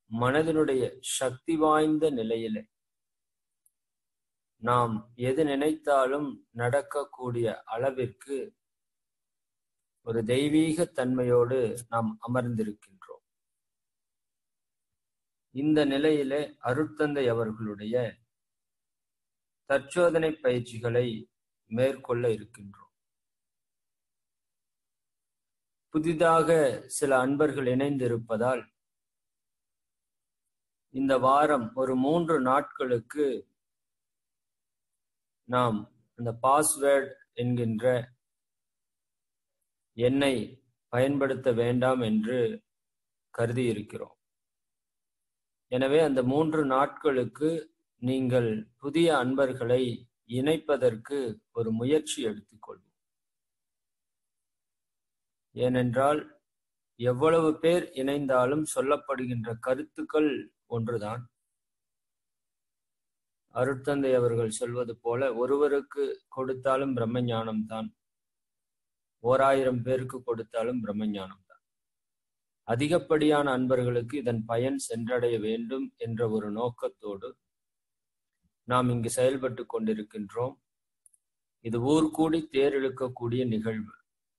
மனதினுடைய சக்தி வாய்ந்த நிலையில நாம் எது நினைத்தாலும் நடக்கக்கூடிய அளவிற்கு ஒரு தெய்வீக தன்மையோடு நாம் அமர்ந்திருக்கின்றோம் இந்த நிலையில அருட்தந்தை அவர்களுடைய தற்சோதனை பயிற்சிகளை மேற்கொள்ள இருக்கின்றோம் புதிதாக சில அன்பர்கள் இணைந்திருப்பதால் இந்த வாரம் ஒரு மூன்று நாட்களுக்கு நாம் அந்த பாஸ்வேர்ட் என்கின்ற எண்ணை பயன்படுத்த வேண்டாம் என்று கருதி இருக்கிறோம் எனவே அந்த மூன்று நாட்களுக்கு நீங்கள் புதிய அன்பர்களை இணைப்பதற்கு ஒரு முயற்சி எடுத்துக்கொள்வோம் ஏனென்றால் எவ்வளவு பேர் இணைந்தாலும் சொல்லப்படுகின்ற கருத்துக்கள் ஒன்றுதான் அருட்தந்தை அவர்கள் சொல்வது போல ஒருவருக்கு கொடுத்தாலும் பிரம்ம ஞானம் தான் ஓர் ஆயிரம் பேருக்கு கொடுத்தாலும் பிரம்ம ஞானம் தான் அதிகப்படியான அன்பர்களுக்கு இதன் பயன் சென்றடைய வேண்டும் என்ற ஒரு நோக்கத்தோடு நாம் இங்கு செயல்பட்டு கொண்டிருக்கின்றோம் இது ஊர் கூடி தேர் இழுக்கக்கூடிய நிகழ்வு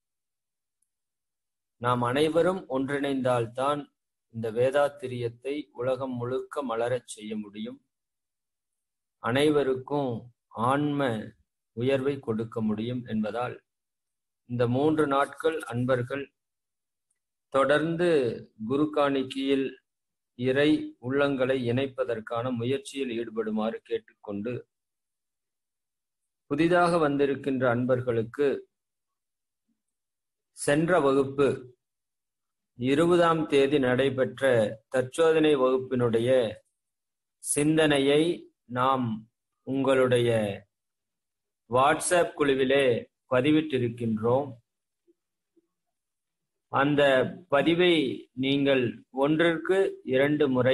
நாம் அனைவரும் ஒன்றிணைந்தால்தான் இந்த வேதாத்திரியத்தை உலகம் முழுக்க மலரச் செய்ய முடியும் அனைவருக்கும் ஆன்ம உயர்வை கொடுக்க முடியும் என்பதால் இந்த மூன்று நாட்கள் அன்பர்கள் தொடர்ந்து குரு காணிக்கையில் இறை உள்ளங்களை இணைப்பதற்கான முயற்சியில் ஈடுபடுமாறு கேட்டுக்கொண்டு புதிதாக வந்திருக்கின்ற அன்பர்களுக்கு சென்ற வகுப்பு இருபதாம் தேதி நடைபெற்ற தற்சோதனை வகுப்பினுடைய சிந்தனையை நாம் உங்களுடைய வாட்ஸ்அப் குழுவிலே பதிவிட்டிருக்கின்றோம் அந்த பதிவை நீங்கள் ஒன்றிற்கு இரண்டு முறை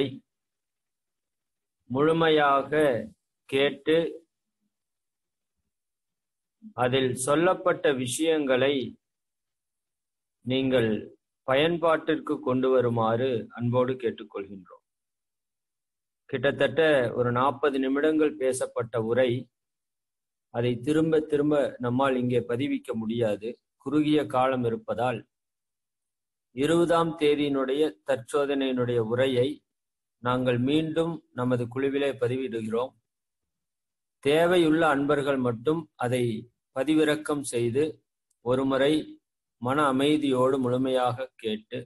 முழுமையாக கேட்டு அதில் சொல்லப்பட்ட விஷயங்களை நீங்கள் பயன்பாட்டிற்கு கொண்டு வருமாறு அன்போடு கேட்டுக்கொள்கின்றோம் கிட்டத்தட்ட ஒரு நாற்பது நிமிடங்கள் பேசப்பட்ட உரை அதை திரும்ப திரும்ப நம்மால் இங்கே பதிவிக்க முடியாது குறுகிய காலம் இருப்பதால் இருபதாம் தேதியினுடைய தற்சோதனையினுடைய உரையை நாங்கள் மீண்டும் நமது குழுவிலே பதிவிடுகிறோம் தேவையுள்ள அன்பர்கள் மட்டும் அதை பதிவிறக்கம் செய்து ஒருமுறை மன அமைதியோடு முழுமையாக கேட்டு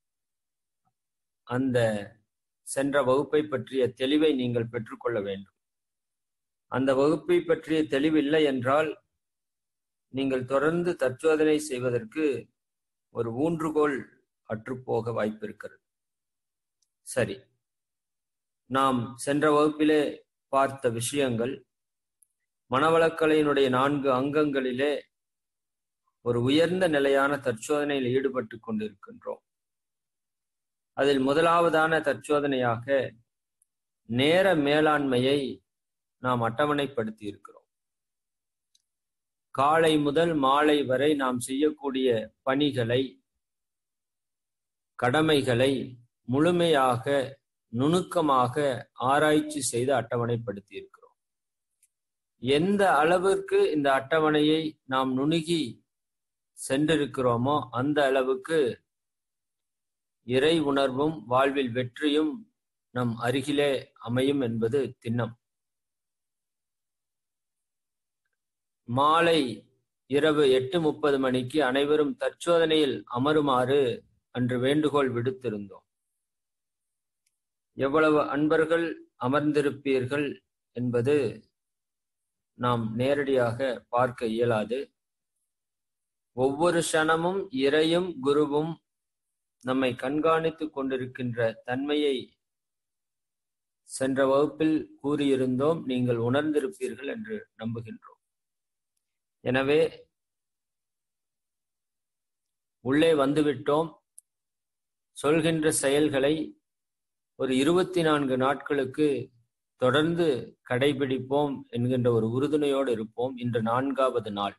அந்த சென்ற வகுப்பை பற்றிய தெளிவை நீங்கள் பெற்றுக்கொள்ள வேண்டும் அந்த வகுப்பை பற்றிய தெளிவில்லை என்றால் நீங்கள் தொடர்ந்து தற்சோதனை செய்வதற்கு ஒரு ஊன்றுகோல் அற்றுப்போக வாய்ப்பு இருக்கிறது சரி நாம் சென்ற வகுப்பிலே பார்த்த விஷயங்கள் மனவளக்கலையினுடைய நான்கு அங்கங்களிலே ஒரு உயர்ந்த நிலையான தற்சோதனையில் ஈடுபட்டு கொண்டிருக்கின்றோம் அதில் முதலாவதான தற்சோதனையாக நேர மேலாண்மையை நாம் அட்டவணைப்படுத்தி இருக்கிறோம் காலை முதல் மாலை வரை நாம் செய்யக்கூடிய பணிகளை கடமைகளை முழுமையாக நுணுக்கமாக ஆராய்ச்சி செய்து அட்டவணைப்படுத்தி இருக்கிறோம் எந்த அளவிற்கு இந்த அட்டவணையை நாம் நுணுகி சென்றிருக்கிறோமோ அந்த அளவுக்கு இறை உணர்வும் வாழ்வில் வெற்றியும் நம் அருகிலே அமையும் என்பது திண்ணம் மாலை இரவு எட்டு முப்பது மணிக்கு அனைவரும் தற்சோதனையில் அமருமாறு அன்று வேண்டுகோள் விடுத்திருந்தோம் எவ்வளவு அன்பர்கள் அமர்ந்திருப்பீர்கள் என்பது நாம் நேரடியாக பார்க்க இயலாது ஒவ்வொரு க்ஷணமும் இறையும் குருவும் நம்மை கண்காணித்துக் கொண்டிருக்கின்ற தன்மையை சென்ற வகுப்பில் கூறியிருந்தோம் நீங்கள் உணர்ந்திருப்பீர்கள் என்று நம்புகின்றோம் எனவே உள்ளே வந்துவிட்டோம் சொல்கின்ற செயல்களை ஒரு இருபத்தி நான்கு நாட்களுக்கு தொடர்ந்து கடைபிடிப்போம் என்கின்ற ஒரு உறுதுணையோடு இருப்போம் இன்று நான்காவது நாள்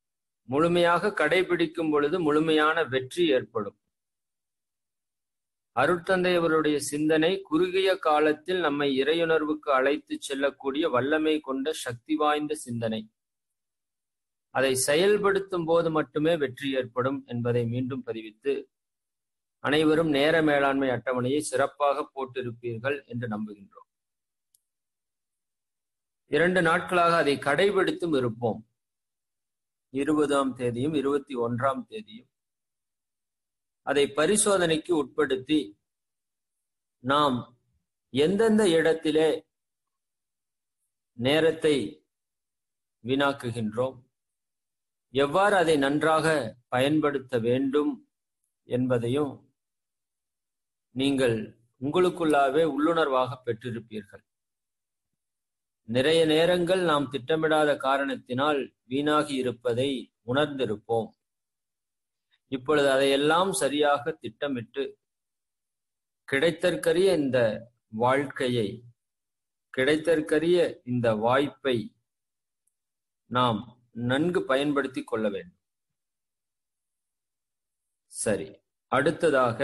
முழுமையாக கடைபிடிக்கும் பொழுது முழுமையான வெற்றி ஏற்படும் அருட்தந்தையவருடைய சிந்தனை குறுகிய காலத்தில் நம்மை இறையுணர்வுக்கு அழைத்து செல்லக்கூடிய வல்லமை கொண்ட சக்தி வாய்ந்த சிந்தனை அதை செயல்படுத்தும் போது மட்டுமே வெற்றி ஏற்படும் என்பதை மீண்டும் பதிவித்து அனைவரும் நேர மேலாண்மை அட்டவணையை சிறப்பாக போட்டிருப்பீர்கள் என்று நம்புகின்றோம் இரண்டு நாட்களாக அதை கடைபிடித்தும் இருப்போம் இருபதாம் தேதியும் இருபத்தி ஒன்றாம் தேதியும் அதை பரிசோதனைக்கு உட்படுத்தி நாம் எந்தெந்த இடத்திலே நேரத்தை வீணாக்குகின்றோம் எவ்வாறு அதை நன்றாக பயன்படுத்த வேண்டும் என்பதையும் நீங்கள் உங்களுக்குள்ளாவே உள்ளுணர்வாக பெற்றிருப்பீர்கள் நிறைய நேரங்கள் நாம் திட்டமிடாத காரணத்தினால் வீணாகி இருப்பதை உணர்ந்திருப்போம் இப்பொழுது அதையெல்லாம் சரியாக திட்டமிட்டு கிடைத்தற்கரிய இந்த வாழ்க்கையை கிடைத்தற்கரிய இந்த வாய்ப்பை நாம் நன்கு பயன்படுத்தி கொள்ள வேண்டும் சரி அடுத்ததாக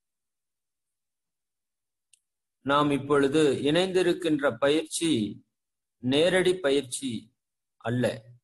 நாம் இப்பொழுது இணைந்திருக்கின்ற பயிற்சி நேரடி பயிற்சி அல்ல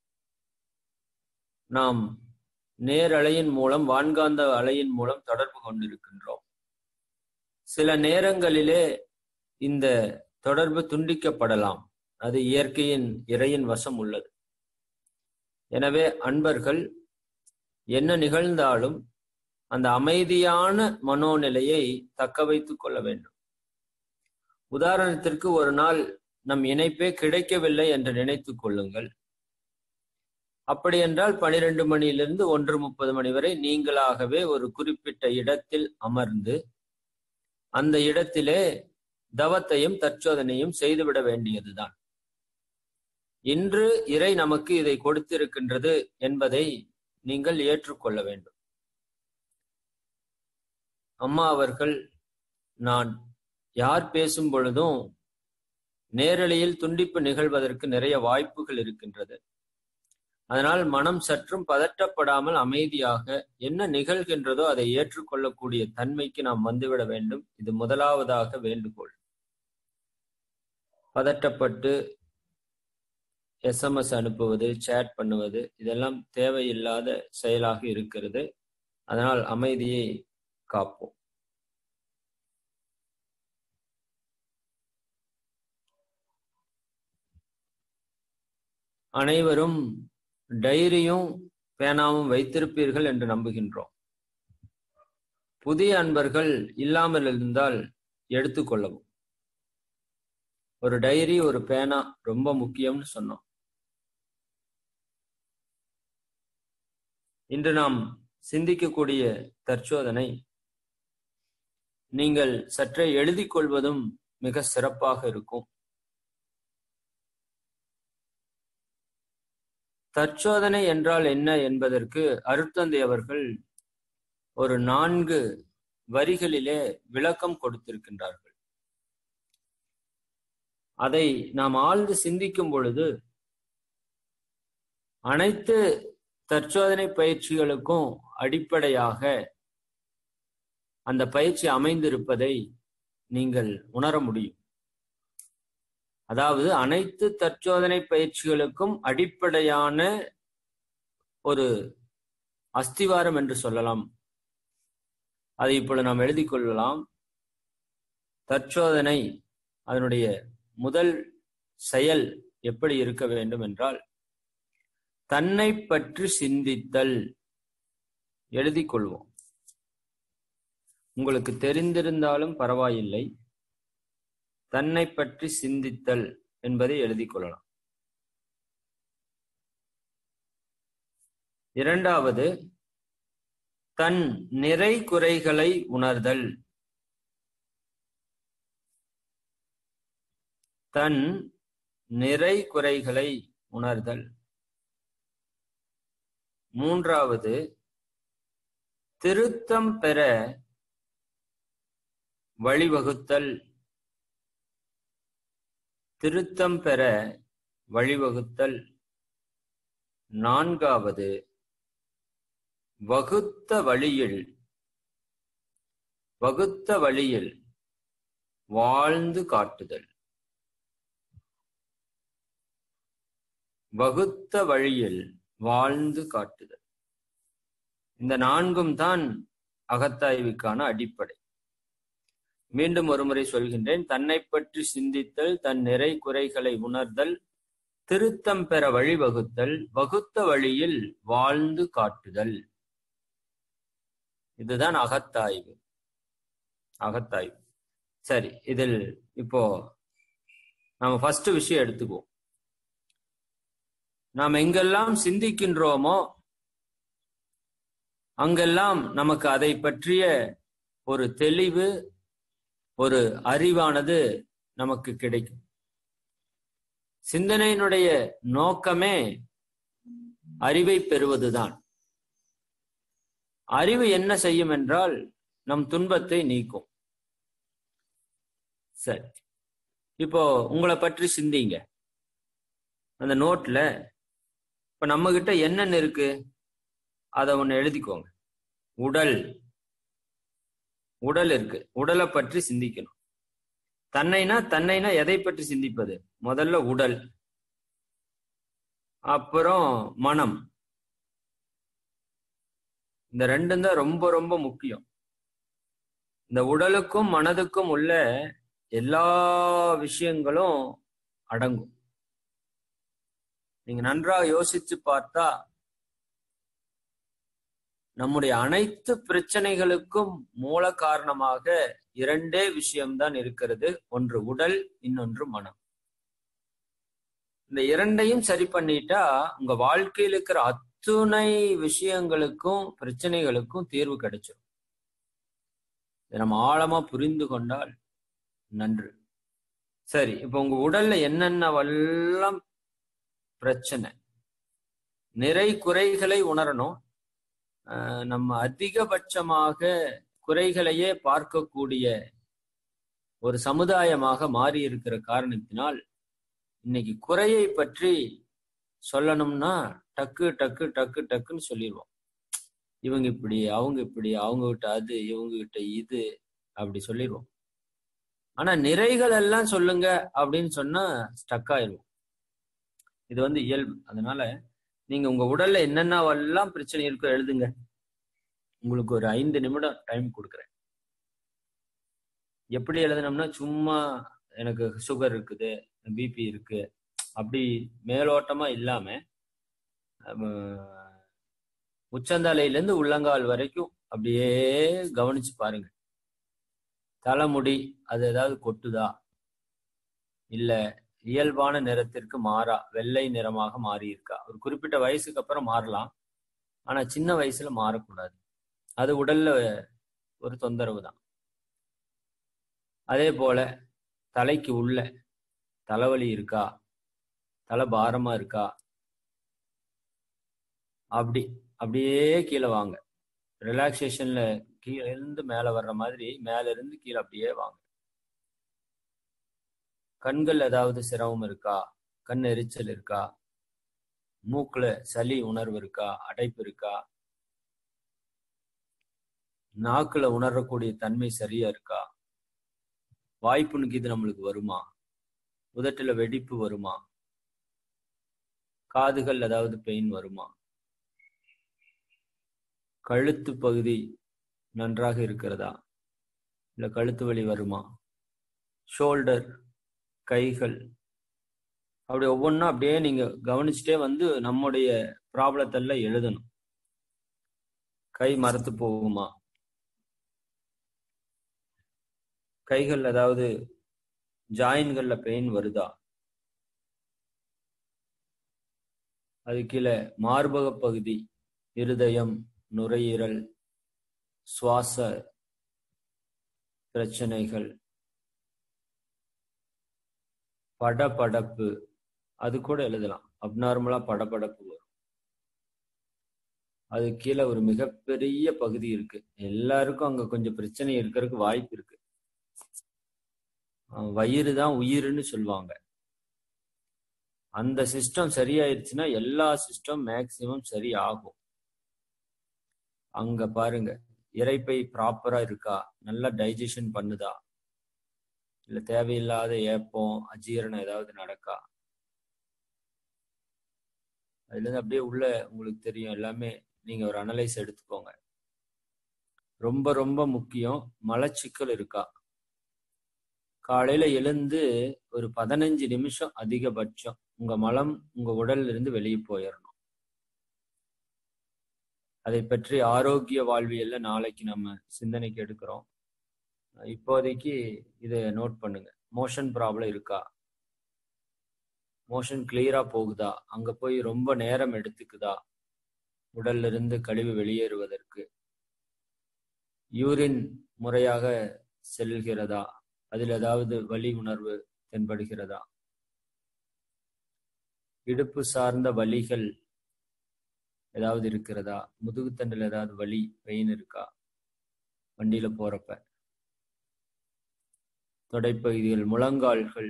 நாம் நேரலையின் மூலம் வான்காந்த அலையின் மூலம் தொடர்பு கொண்டிருக்கின்றோம் சில நேரங்களிலே இந்த தொடர்பு துண்டிக்கப்படலாம் அது இயற்கையின் இறையின் வசம் உள்ளது எனவே அன்பர்கள் என்ன நிகழ்ந்தாலும் அந்த அமைதியான மனோநிலையை தக்க வைத்துக் கொள்ள வேண்டும் உதாரணத்திற்கு ஒரு நாள் நம் இணைப்பே கிடைக்கவில்லை என்று நினைத்துக் கொள்ளுங்கள் அப்படி என்றால் பனிரெண்டு மணியிலிருந்து ஒன்று முப்பது மணி வரை நீங்களாகவே ஒரு குறிப்பிட்ட இடத்தில் அமர்ந்து அந்த இடத்திலே தவத்தையும் தற்சோதனையும் செய்துவிட வேண்டியதுதான் இன்று இறை நமக்கு இதை கொடுத்திருக்கின்றது என்பதை நீங்கள் ஏற்றுக்கொள்ள வேண்டும் அம்மா அவர்கள் நான் யார் பேசும் பொழுதும் நேரலையில் துண்டிப்பு நிகழ்வதற்கு நிறைய வாய்ப்புகள் இருக்கின்றது அதனால் மனம் சற்றும் பதற்றப்படாமல் அமைதியாக என்ன நிகழ்கின்றதோ அதை ஏற்றுக்கொள்ளக்கூடிய தன்மைக்கு நாம் வந்துவிட வேண்டும் இது முதலாவதாக வேண்டுகோள் பதட்டப்பட்டு எஸ்எம்எஸ் அனுப்புவது சேட் பண்ணுவது இதெல்லாம் தேவையில்லாத செயலாக இருக்கிறது அதனால் அமைதியை காப்போம் அனைவரும் டைரியும் பேனாவும் வைத்திருப்பீர்கள் என்று நம்புகின்றோம் புதிய அன்பர்கள் இல்லாமல் இருந்தால் எடுத்துக்கொள்ளவும் ஒரு டைரி ஒரு பேனா ரொம்ப முக்கியம்னு சொன்னோம் இன்று நாம் சிந்திக்கக்கூடிய தற்சோதனை நீங்கள் சற்றே எழுதிக் கொள்வதும் மிக சிறப்பாக இருக்கும் தற்சோதனை என்றால் என்ன என்பதற்கு அருட்தந்தை அவர்கள் ஒரு நான்கு வரிகளிலே விளக்கம் கொடுத்திருக்கின்றார்கள் அதை நாம் ஆழ்ந்து சிந்திக்கும் பொழுது அனைத்து தற்சோதனை பயிற்சிகளுக்கும் அடிப்படையாக அந்த பயிற்சி அமைந்திருப்பதை நீங்கள் உணர முடியும் அதாவது அனைத்து தற்சோதனை பயிற்சிகளுக்கும் அடிப்படையான ஒரு அஸ்திவாரம் என்று சொல்லலாம் அதை இப்பொழுது நாம் எழுதி கொள்ளலாம் தற்சோதனை அதனுடைய முதல் செயல் எப்படி இருக்க வேண்டும் என்றால் தன்னை பற்றி சிந்தித்தல் எழுதி கொள்வோம் உங்களுக்கு தெரிந்திருந்தாலும் பரவாயில்லை தன்னை பற்றி சிந்தித்தல் என்பதை எழுதிக் கொள்ளலாம் இரண்டாவது தன் நிறை குறைகளை உணர்தல் தன் நிறை குறைகளை உணர்தல் மூன்றாவது திருத்தம் பெற வழிவகுத்தல் திருத்தம் பெற வழிவகுத்தல் நான்காவது வகுத்த வழியில் வகுத்த வழியில் வாழ்ந்து காட்டுதல் வகுத்த வழியில் வாழ்ந்து காட்டுதல் இந்த நான்கும் தான் அகத்தாய்வுக்கான அடிப்படை மீண்டும் ஒருமுறை சொல்கின்றேன் தன்னை பற்றி சிந்தித்தல் தன் நிறை குறைகளை உணர்தல் திருத்தம் பெற வழிவகுத்தல் வகுத்த வழியில் வாழ்ந்து காட்டுதல் இதுதான் அகத்தாய்வு அகத்தாய்வு சரி இதில் இப்போ நம்ம ஃபர்ஸ்ட் விஷயம் எடுத்துக்குவோம் நாம் எங்கெல்லாம் சிந்திக்கின்றோமோ அங்கெல்லாம் நமக்கு அதை பற்றிய ஒரு தெளிவு ஒரு அறிவானது நமக்கு கிடைக்கும் சிந்தனையினுடைய நோக்கமே அறிவை பெறுவதுதான் அறிவு என்ன செய்யும் என்றால் நம் துன்பத்தை நீக்கும் சரி இப்போ உங்களை பற்றி சிந்திங்க அந்த நோட்ல இப்ப நம்ம கிட்ட என்னென்ன இருக்கு அதை ஒண்ணு எழுதிக்கோங்க உடல் உடல் இருக்கு உடலை பற்றி சிந்திக்கணும் தன்னைனா தன்னைனா எதை பற்றி சிந்திப்பது முதல்ல உடல் அப்புறம் மனம் இந்த ரெண்டும் தான் ரொம்ப ரொம்ப முக்கியம் இந்த உடலுக்கும் மனதுக்கும் உள்ள எல்லா விஷயங்களும் அடங்கும் நீங்க நன்றாக யோசிச்சு பார்த்தா நம்முடைய அனைத்து பிரச்சனைகளுக்கும் மூல காரணமாக இரண்டே விஷயம்தான் இருக்கிறது ஒன்று உடல் இன்னொன்று மனம் இந்த இரண்டையும் சரி பண்ணிட்டா உங்க வாழ்க்கையில் இருக்கிற அத்துணை விஷயங்களுக்கும் பிரச்சனைகளுக்கும் தீர்வு கிடைச்சிடும் இதை நம்ம ஆழமா புரிந்து கொண்டால் நன்று சரி இப்ப உங்க உடல்ல என்னென்னவெல்லாம் பிரச்சனை நிறை குறைகளை உணரணும் நம்ம அதிகபட்சமாக குறைகளையே பார்க்கக்கூடிய ஒரு சமுதாயமாக மாறி இருக்கிற காரணத்தினால் இன்னைக்கு குறையை பற்றி சொல்லணும்னா டக்கு டக்கு டக்கு டக்குன்னு சொல்லிடுவோம் இவங்க இப்படி அவங்க இப்படி அவங்க கிட்ட அது இவங்க கிட்ட இது அப்படி சொல்லிடுவோம் ஆனா நிறைகள் எல்லாம் சொல்லுங்க அப்படின்னு சொன்னா ஸ்டக் ஆயிடுவோம் இது வந்து இயல்பு அதனால நீங்க உங்க உடல்ல என்னென்னவெல்லாம் பிரச்சனை இருக்கோ எழுதுங்க உங்களுக்கு ஒரு ஐந்து நிமிடம் டைம் கொடுக்குறேன் எப்படி எழுதணும்னா சும்மா எனக்கு சுகர் இருக்குது பிபி இருக்கு அப்படி மேலோட்டமா இல்லாம உச்சந்தலையிலேருந்து உள்ளங்கால் வரைக்கும் அப்படியே கவனிச்சு பாருங்க தலைமுடி அது ஏதாவது கொட்டுதா இல்ல இயல்பான நிறத்திற்கு மாறா வெள்ளை நிறமாக மாறி இருக்கா ஒரு குறிப்பிட்ட வயசுக்கு அப்புறம் மாறலாம் ஆனா சின்ன வயசுல மாறக்கூடாது அது உடல்ல ஒரு தொந்தரவு தான் அதே போல தலைக்கு உள்ள தலைவலி இருக்கா தலை பாரமா இருக்கா அப்படி அப்படியே கீழே வாங்க ரிலாக்ஸேஷன்ல கீழே இருந்து மேல வர்ற மாதிரி மேல இருந்து கீழே அப்படியே வாங்க கண்கள் ஏதாவது சிரமம் இருக்கா கண் எரிச்சல் இருக்கா மூக்குல சளி உணர்வு இருக்கா அடைப்பு இருக்கா நாக்குல உணரக்கூடிய தன்மை சரியா இருக்கா வாய்ப்புணுக்கு இது நம்மளுக்கு வருமா உதட்டுல வெடிப்பு வருமா காதுகள் ஏதாவது பெயின் வருமா கழுத்து பகுதி நன்றாக இருக்கிறதா இல்ல கழுத்து வலி வருமா ஷோல்டர் கைகள் அப்படி ஒவ்வொன்றும் அப்படியே நீங்க கவனிச்சுட்டே வந்து நம்முடைய ப்ராப்ளத்தெல்லாம் எழுதணும் கை மரத்து போகுமா கைகள் ஏதாவது ஜாயின்கள்ல பெயின் வருதா அது கீழே மார்பக பகுதி இருதயம் நுரையீரல் சுவாச பிரச்சனைகள் படபடப்பு அது கூட எழுதலாம் அப்நார்மலா படபடப்பு வரும் அது கீழே ஒரு மிகப்பெரிய பகுதி இருக்கு எல்லாருக்கும் அங்க கொஞ்சம் பிரச்சனை இருக்கிறதுக்கு வாய்ப்பு இருக்கு வயிறு தான் உயிர்னு சொல்லுவாங்க அந்த சிஸ்டம் சரியாயிருச்சுன்னா எல்லா சிஸ்டம் மேக்சிமம் சரி ஆகும் அங்க பாருங்க இறைப்பை ப்ராப்பரா இருக்கா நல்லா டைஜஷன் பண்ணுதா இல்ல தேவையில்லாத ஏப்பம் அஜீரணம் ஏதாவது நடக்கா அதுல இருந்து அப்படியே உள்ள உங்களுக்கு தெரியும் எல்லாமே நீங்க ஒரு அனலைஸ் எடுத்துக்கோங்க ரொம்ப ரொம்ப முக்கியம் மலச்சிக்கல் இருக்கா காலையில எழுந்து ஒரு பதினஞ்சு நிமிஷம் அதிகபட்சம் உங்க மலம் உங்க உடல்ல இருந்து வெளியே போயிடணும் அதை பற்றி ஆரோக்கிய வாழ்வியல்ல நாளைக்கு நம்ம சிந்தனைக்கு எடுக்கிறோம் இப்போதைக்கு இதை நோட் பண்ணுங்க மோஷன் ப்ராப்ளம் இருக்கா மோஷன் கிளியரா போகுதா அங்க போய் ரொம்ப நேரம் எடுத்துக்குதா உடல்ல இருந்து கழிவு வெளியேறுவதற்கு யூரின் முறையாக செல்கிறதா அதில் ஏதாவது வலி உணர்வு தென்படுகிறதா இடுப்பு சார்ந்த வலிகள் ஏதாவது இருக்கிறதா முதுகுத்தண்டில் ஏதாவது வலி பெயின் இருக்கா வண்டியில போறப்ப தொடைப்பகுதிகள் முழங்கால்கள்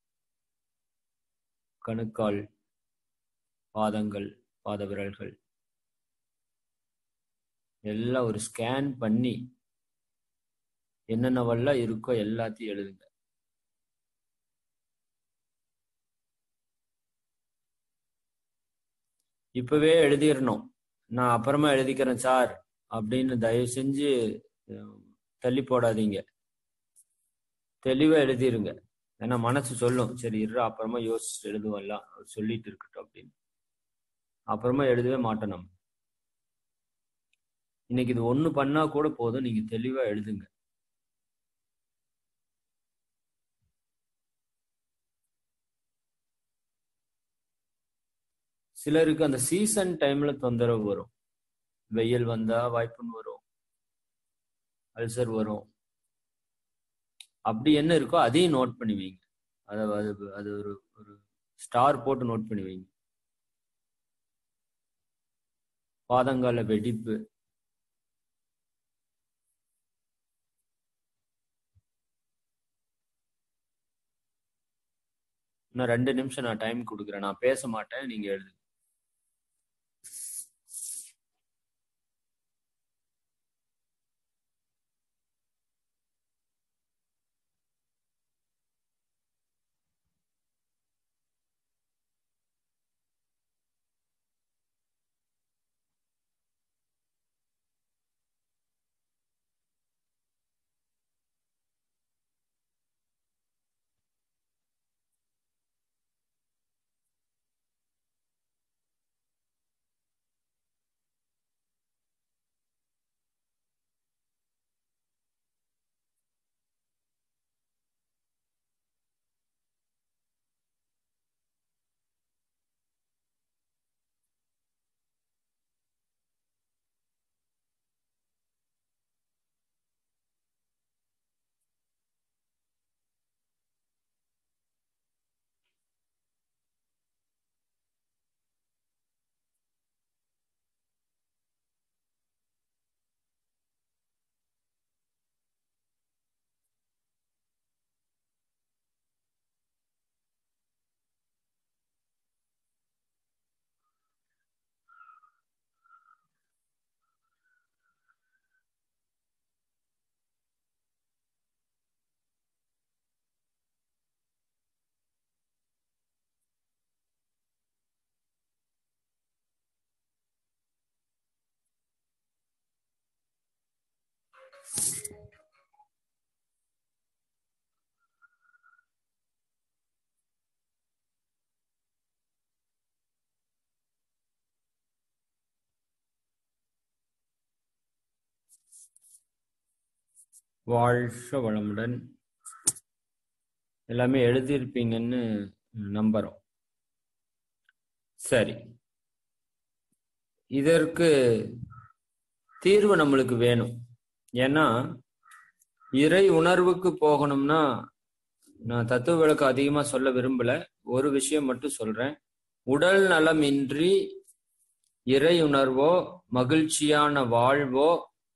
கணுக்கால் பாதங்கள் பாத விரல்கள் எல்லாம் ஒரு ஸ்கேன் பண்ணி என்னென்னவெல்லாம் இருக்கோ எல்லாத்தையும் எழுதுங்க இப்பவே எழுதிடணும் நான் அப்புறமா எழுதிக்கிறேன் சார் அப்படின்னு தயவு செஞ்சு தள்ளி போடாதீங்க தெளிவா எழுதிருங்க ஏன்னா மனசு சொல்லும் சரி இரு அப்புறமா யோசிச்சுட்டு எழுதுவோம்லாம் சொல்லிட்டு இருக்கட்டும் அப்படின்னு அப்புறமா எழுதவே மாட்டோம் நம்ம இன்னைக்கு இது ஒண்ணு பண்ணா கூட போதும் நீங்க தெளிவா எழுதுங்க சிலருக்கு அந்த சீசன் டைம்ல தொந்தரவு வரும் வெயில் வந்தா வாய்ப்புன்னு வரும் அல்சர் வரும் அப்படி என்ன இருக்கோ அதையும் நோட் பண்ணி வைங்க அதை அது அது ஒரு ஒரு ஸ்டார் போட்டு நோட் பண்ணி வைங்க பாதங்கால வெடிப்பு இன்னும் ரெண்டு நிமிஷம் நான் டைம் கொடுக்குறேன் நான் பேச மாட்டேன் நீங்க எழுது வாழ்க வளமுடன் எல்லாமே எழுதியிருப்பீங்கன்னு நம்புறோம் சரி இதற்கு தீர்வு நம்மளுக்கு வேணும் ஏன்னா இறை உணர்வுக்கு போகணும்னா நான் தத்துவ விளக்கு அதிகமா சொல்ல விரும்பல ஒரு விஷயம் மட்டும் சொல்றேன் உடல் நலமின்றி இறை உணர்வோ மகிழ்ச்சியான வாழ்வோ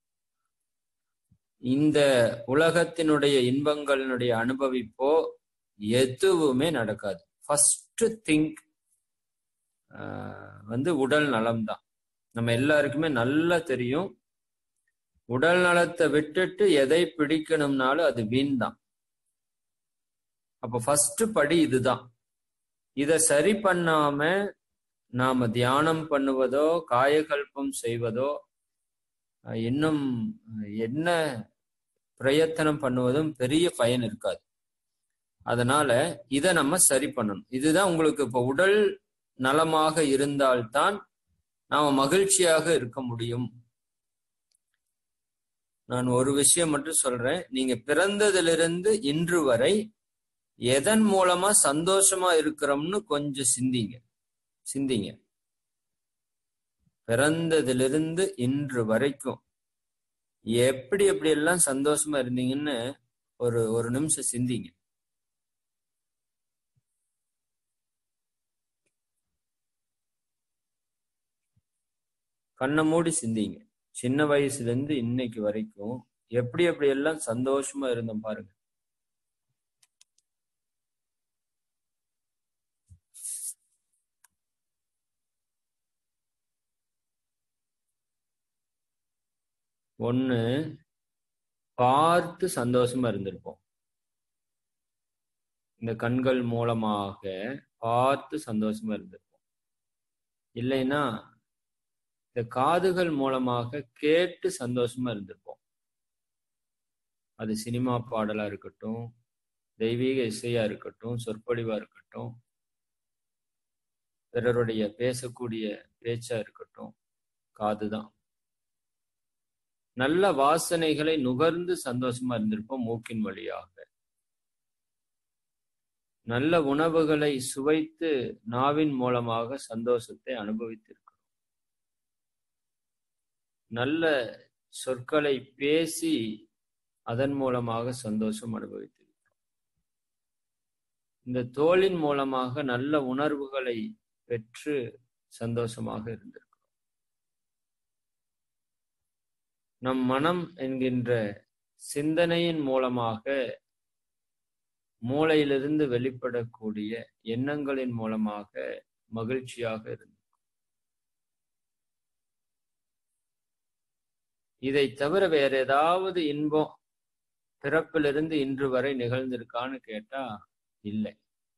இந்த உலகத்தினுடைய இன்பங்களினுடைய அனுபவிப்போ எதுவுமே நடக்காது ஃபர்ஸ்ட் திங்க் வந்து உடல் நலம்தான் நம்ம எல்லாருக்குமே நல்லா தெரியும் உடல் நலத்தை விட்டுட்டு எதை பிடிக்கணும்னாலும் அது வீண் தான் அப்ப ஃபர்ஸ்ட் படி இதுதான் இத சரி பண்ணாம நாம தியானம் பண்ணுவதோ காயகல்பம் செய்வதோ இன்னும் என்ன பிரயத்தனம் பண்ணுவதும் பெரிய பயன் இருக்காது அதனால இதை நம்ம சரி பண்ணணும் இதுதான் உங்களுக்கு இப்ப உடல் நலமாக இருந்தால்தான் நாம மகிழ்ச்சியாக இருக்க முடியும் நான் ஒரு விஷயம் மட்டும் சொல்றேன் நீங்க பிறந்ததிலிருந்து இன்று வரை எதன் மூலமா சந்தோஷமா இருக்கிறோம்னு கொஞ்சம் சிந்திங்க சிந்திங்க பிறந்ததிலிருந்து இன்று வரைக்கும் எப்படி எப்படி எல்லாம் சந்தோஷமா இருந்தீங்கன்னு ஒரு ஒரு நிமிஷம் சிந்திங்க கண்ணை மூடி சிந்திங்க சின்ன வயசுல இருந்து இன்னைக்கு வரைக்கும் எப்படி எப்படி எல்லாம் சந்தோஷமா இருந்தோம் பாருங்க ஒண்ணு பார்த்து சந்தோஷமா இருந்திருப்போம் இந்த கண்கள் மூலமாக பார்த்து சந்தோஷமா இருந்திருப்போம் இல்லைன்னா இந்த காதுகள் மூலமாக கேட்டு சந்தோஷமா இருந்திருப்போம் அது சினிமா பாடலா இருக்கட்டும் தெய்வீக இசையா இருக்கட்டும் சொற்பொழிவா இருக்கட்டும் பிறருடைய பேசக்கூடிய பேச்சா இருக்கட்டும் காதுதான் நல்ல வாசனைகளை நுகர்ந்து சந்தோஷமா இருந்திருப்போம் மூக்கின் வழியாக நல்ல உணவுகளை சுவைத்து நாவின் மூலமாக சந்தோஷத்தை அனுபவித்திருக்கிறோம் நல்ல சொற்களை பேசி அதன் மூலமாக சந்தோஷம் அனுபவித்திருக்கிறோம் இந்த தோளின் மூலமாக நல்ல உணர்வுகளை பெற்று சந்தோஷமாக இருந்திருக்கிறோம் நம் மனம் என்கின்ற சிந்தனையின் மூலமாக மூளையிலிருந்து வெளிப்படக்கூடிய எண்ணங்களின் மூலமாக மகிழ்ச்சியாக இருந்தது இதை தவிர வேற ஏதாவது இன்பம் பிறப்பிலிருந்து இன்று வரை நிகழ்ந்திருக்கான்னு கேட்டா இல்லை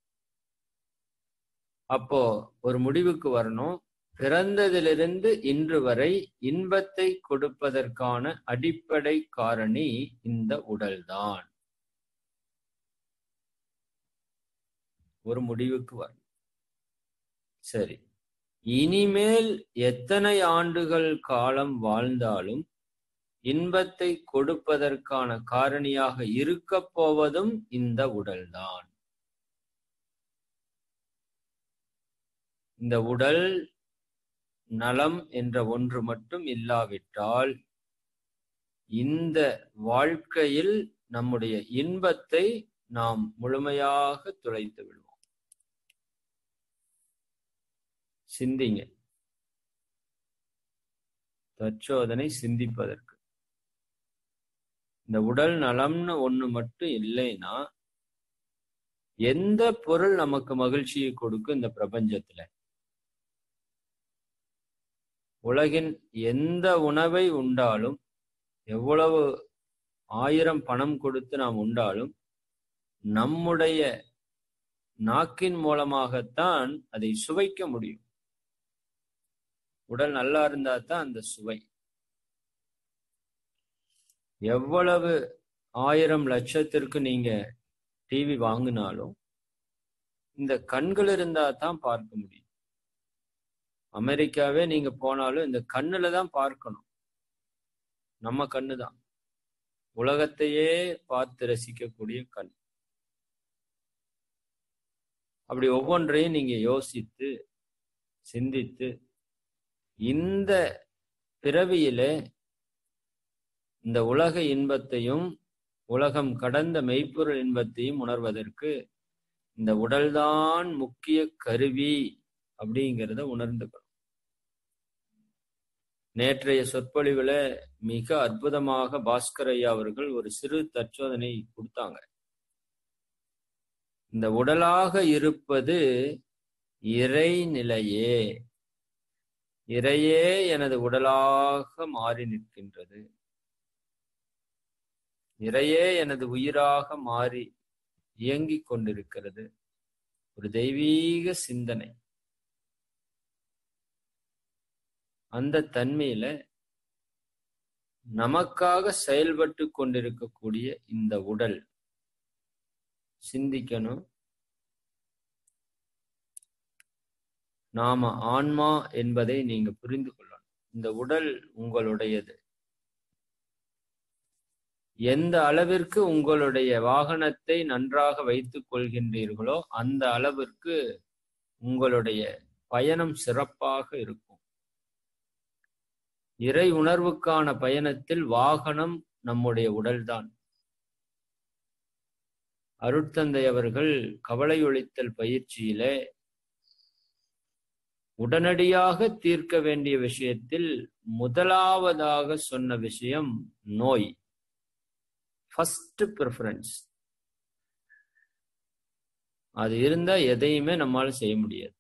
அப்போ ஒரு முடிவுக்கு வரணும் பிறந்ததிலிருந்து இன்று வரை இன்பத்தை கொடுப்பதற்கான அடிப்படை காரணி இந்த உடல்தான் ஒரு முடிவுக்கு வரணும் சரி இனிமேல் எத்தனை ஆண்டுகள் காலம் வாழ்ந்தாலும் இன்பத்தை கொடுப்பதற்கான காரணியாக இருக்க போவதும் இந்த உடல்தான் இந்த உடல் நலம் என்ற ஒன்று மட்டும் இல்லாவிட்டால் இந்த வாழ்க்கையில் நம்முடைய இன்பத்தை நாம் முழுமையாக துளைத்து விடுவோம் சிந்திங்க தற்சோதனை சிந்திப்பதற்கு இந்த உடல் நலம்னு ஒண்ணு மட்டும் இல்லைன்னா எந்த பொருள் நமக்கு மகிழ்ச்சியை கொடுக்கும் இந்த பிரபஞ்சத்துல உலகின் எந்த உணவை உண்டாலும் எவ்வளவு ஆயிரம் பணம் கொடுத்து நாம் உண்டாலும் நம்முடைய நாக்கின் மூலமாகத்தான் அதை சுவைக்க முடியும் உடல் நல்லா இருந்தா தான் அந்த சுவை எவ்வளவு ஆயிரம் லட்சத்திற்கு நீங்க டிவி வாங்கினாலும் இந்த கண்கள் இருந்தா தான் பார்க்க முடியும் அமெரிக்காவே நீங்க போனாலும் இந்த கண்ணுல தான் பார்க்கணும் நம்ம கண்ணு தான் உலகத்தையே பார்த்து ரசிக்கக்கூடிய கண் அப்படி ஒவ்வொன்றையும் நீங்க யோசித்து சிந்தித்து இந்த பிறவியில இந்த உலக இன்பத்தையும் உலகம் கடந்த மெய்ப்பொருள் இன்பத்தையும் உணர்வதற்கு இந்த உடல்தான் முக்கிய கருவி அப்படிங்கிறத உணர்ந்துக்கணும் நேற்றைய சொற்பொழிவுல மிக அற்புதமாக பாஸ்கர் ஐயா அவர்கள் ஒரு சிறு தற்சோதனை கொடுத்தாங்க இந்த உடலாக இருப்பது இறைநிலையே இறையே எனது உடலாக மாறி நிற்கின்றது இறையே எனது உயிராக மாறி இயங்கிக் கொண்டிருக்கிறது ஒரு தெய்வீக சிந்தனை அந்த தன்மையில நமக்காக செயல்பட்டு கொண்டிருக்கக்கூடிய இந்த உடல் சிந்திக்கணும் நாம ஆன்மா என்பதை நீங்க புரிந்து கொள்ளணும் இந்த உடல் உங்களுடையது எந்த அளவிற்கு உங்களுடைய வாகனத்தை நன்றாக வைத்துக் கொள்கின்றீர்களோ அந்த அளவிற்கு உங்களுடைய பயணம் சிறப்பாக இருக்கும் இறை உணர்வுக்கான பயணத்தில் வாகனம் நம்முடைய உடல்தான் அருட்தந்தை அவர்கள் கவலை ஒழித்தல் பயிற்சியிலே உடனடியாக தீர்க்க வேண்டிய விஷயத்தில் முதலாவதாக சொன்ன விஷயம் நோய் ஃபர்ஸ்ட் ப்ரிஃபரன்ஸ் அது இருந்தா எதையுமே நம்மால செய்ய முடியாது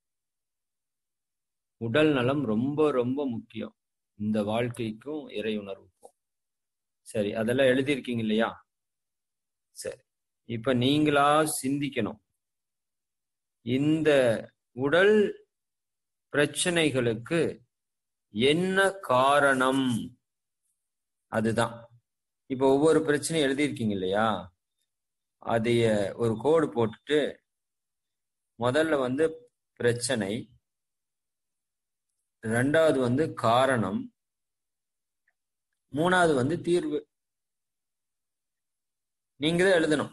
உடல் நலம் ரொம்ப ரொம்ப முக்கியம் இந்த வாழ்க்கைக்கும் இறை உணர்வுக்கும் சரி அதெல்லாம் எழுதியிருக்கீங்க இல்லையா சரி இப்ப நீங்களா சிந்திக்கணும் இந்த உடல் பிரச்சனைகளுக்கு என்ன காரணம் அதுதான் இப்ப ஒவ்வொரு பிரச்சனையும் எழுதியிருக்கீங்க இல்லையா அதைய ஒரு கோடு போட்டுட்டு முதல்ல வந்து பிரச்சனை ரெண்டாவது வந்து காரணம் மூணாவது வந்து தீர்வு நீங்க தான் எழுதணும்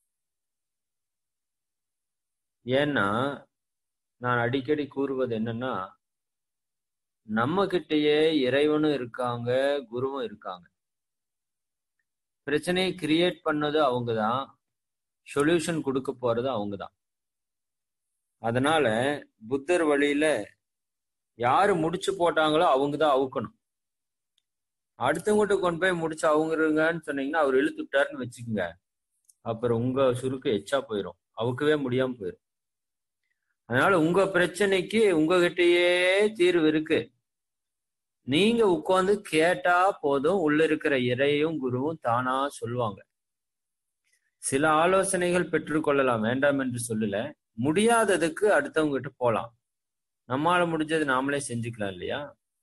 ஏன்னா நான் அடிக்கடி கூறுவது என்னன்னா நம்ம கிட்டயே இறைவனும் இருக்காங்க குருவும் இருக்காங்க பிரச்சனையை கிரியேட் பண்ணது அவங்க தான் சொல்யூஷன் கொடுக்க போறது அவங்க தான் அதனால புத்தர் வழியில யாரு முடிச்சு போட்டாங்களோ அவங்க தான் அவுக்கணும் அடுத்தவங்கிட்ட கொண்டு போய் முடிச்சு அவங்குறங்கன்னு சொன்னீங்கன்னா அவர் இழுத்து விட்டாருன்னு வச்சுக்கோங்க அப்புறம் உங்க சுருக்கு எச்சா போயிடும் அவுக்கவே முடியாம போயிடும் அதனால உங்க பிரச்சனைக்கு உங்ககிட்டயே தீர்வு இருக்கு நீங்க உட்கார்ந்து கேட்டா போதும் உள்ள இருக்கிற இறையும் குருவும் தானா சொல்லுவாங்க சில ஆலோசனைகள் பெற்றுக்கொள்ளலாம் வேண்டாம் என்று சொல்லல முடியாததுக்கு அடுத்தவங்க கிட்ட போலாம் நம்மால முடிஞ்சது நாமளே செஞ்சுக்கலாம் இல்லையா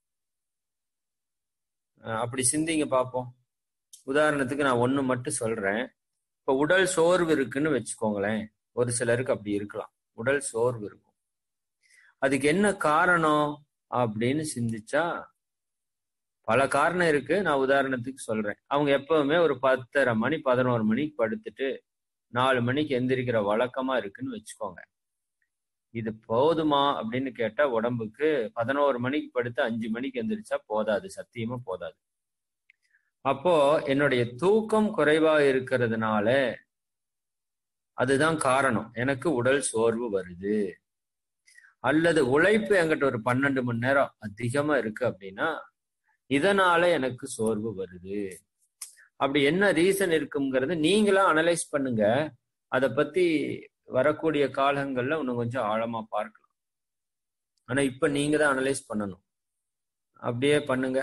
அப்படி சிந்திங்க பார்ப்போம் உதாரணத்துக்கு நான் ஒண்ணு மட்டும் சொல்றேன் இப்ப உடல் சோர்வு இருக்குன்னு வச்சுக்கோங்களேன் ஒரு சிலருக்கு அப்படி இருக்கலாம் உடல் சோர்வு இருக்கும் அதுக்கு என்ன காரணம் அப்படின்னு சிந்திச்சா பல காரணம் இருக்கு நான் உதாரணத்துக்கு சொல்றேன் அவங்க எப்பவுமே ஒரு பத்தரை மணி பதினோரு மணிக்கு படுத்துட்டு நாலு மணிக்கு எந்திரிக்கிற வழக்கமா இருக்குன்னு வச்சுக்கோங்க இது போதுமா அப்படின்னு கேட்டா உடம்புக்கு பதினோரு மணிக்கு படுத்து அஞ்சு மணிக்கு எந்திரிச்சா போதாது சத்தியமா போதாது அப்போ என்னுடைய தூக்கம் குறைவா இருக்கிறதுனால அதுதான் காரணம் எனக்கு உடல் சோர்வு வருது அல்லது உழைப்பு என்கிட்ட ஒரு பன்னெண்டு மணி நேரம் அதிகமா இருக்கு அப்படின்னா இதனால எனக்கு சோர்வு வருது அப்படி என்ன ரீசன் இருக்குங்கிறது நீங்களா அனலைஸ் பண்ணுங்க அதை பத்தி வரக்கூடிய காலங்கள்ல இன்னும் கொஞ்சம் ஆழமா பார்க்கலாம் ஆனா இப்ப நீங்க தான் அனலைஸ் பண்ணணும் அப்படியே பண்ணுங்க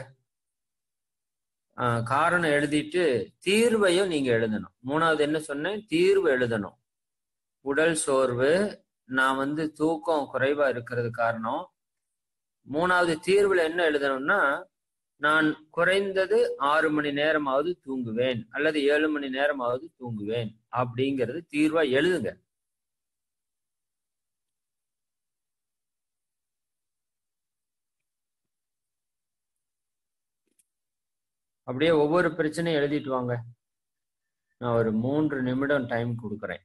காரணம் எழுதிட்டு தீர்வையும் நீங்க எழுதணும் மூணாவது என்ன சொன்னேன் தீர்வு எழுதணும் உடல் சோர்வு நான் வந்து தூக்கம் குறைவா இருக்கிறது காரணம் மூணாவது தீர்வுல என்ன எழுதணும்னா நான் குறைந்தது ஆறு மணி நேரமாவது தூங்குவேன் அல்லது ஏழு மணி நேரமாவது தூங்குவேன் அப்படிங்கிறது தீர்வா எழுதுங்க அப்படியே ஒவ்வொரு பிரச்சனையும் எழுதிட்டு வாங்க நான் ஒரு மூன்று நிமிடம் டைம் கொடுக்குறேன்